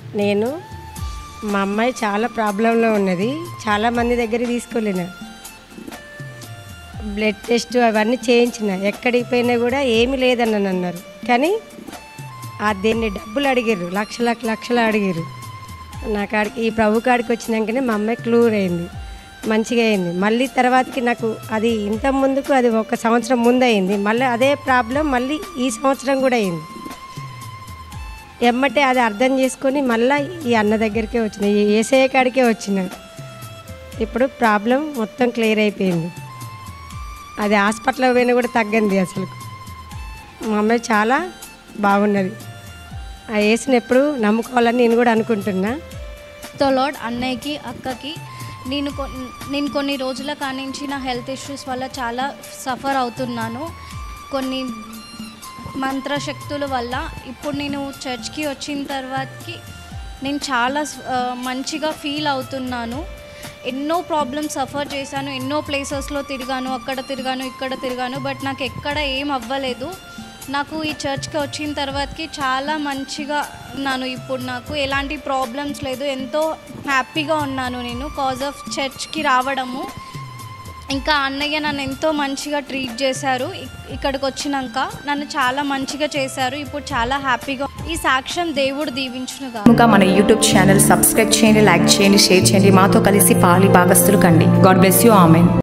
నేను మా అమ్మాయి చాలా ప్రాబ్లంలో ఉన్నది చాలా మంది దగ్గర తీసుకోలేను బ్లడ్ టెస్ట్ అవన్నీ చేయించిన ఎక్కడికి పోయినా కూడా ఏమీ లేదని అన్నారు కానీ ఆ దీన్ని డబ్బులు అడిగారు లక్ష లక్ష లక్షలు అడిగారు నా కాడికి ఈ ప్రభు కాడికి వచ్చినాకనే మా అమ్మాయి క్లూర్ అయింది మంచిగా అయింది మళ్ళీ తర్వాతకి నాకు అది ఇంత ముందుకు అది ఒక సంవత్సరం ముందు అయింది మళ్ళీ అదే ప్రాబ్లం మళ్ళీ ఈ సంవత్సరం కూడా అయింది ఎమ్మటే అది అర్థం చేసుకొని మళ్ళీ ఈ అన్న దగ్గరికే వచ్చిన ఈ ఏసఐ కాడికే వచ్చిన ఇప్పుడు ప్రాబ్లం మొత్తం క్లియర్ అయిపోయింది అది హాస్పిటల్కి పోయినా కూడా తగ్గింది అసలు మా అమ్మాయి చాలా బాగున్నది ఆ ఏసుని ఎప్పుడు నమ్ముకోవాలని నేను కూడా అనుకుంటున్నా తో లార్డ్ అన్నయ్యకి అక్కకి నేను కొన్- నేను కొన్ని రోజుల కానించి నా హెల్త్ ఇష్యూస్ వల్ల చాలా సఫర్ అవుతున్నాను కొన్ని మంత్రశక్తుల వల్ల ఇప్పుడు నేను చర్చ్కి వచ్చిన తర్వాతకి నేను చాలా ఆ, మంచిగా ఫీల్ అవుతున్నాను ఎన్నో ప్రాబ్లమ్స్ సఫర్ చేశాను ఎన్నో ప్లేసెస్లో తిరిగాను అక్కడ తిరిగాను ఇక్కడ తిరిగాను బట్ నాకు ఎక్కడ ఏం అవ్వలేదు నాకు ఈ చర్చ్కి వచ్చిన తర్వాతకి చాలా మంచిగా ఉన్నాను ఇప్పుడు నాకు ఎలాంటి ప్రాబ్లమ్స్ లేదు ఎంతో హ్యాపీగా ఉన్నాను నేను కాజ్ ఆఫ్ చర్చ్కి రావడము ఇంకా అన్నయ్య నన్ను ఎంతో మంచిగా ట్రీట్ చేశారు ఇక్- ఇక్కడికి వచ్చినాక నన్ను చాలా మంచిగా చేశారు ఇప్పుడు చాలా హ్యాపీగా ఈ సాక్ష్యం దేవుడు దీవించునుగా ఇంకా మన యూట్యూబ్ ఛానల్ సబ్స్క్రైబ్ చేయండి లైక్ చేయండి షేర్ చేయండి మాతో కలిసి పాలి భాగస్తులు కండి గాడ్ బ్లెస్ యూ ఆమెన్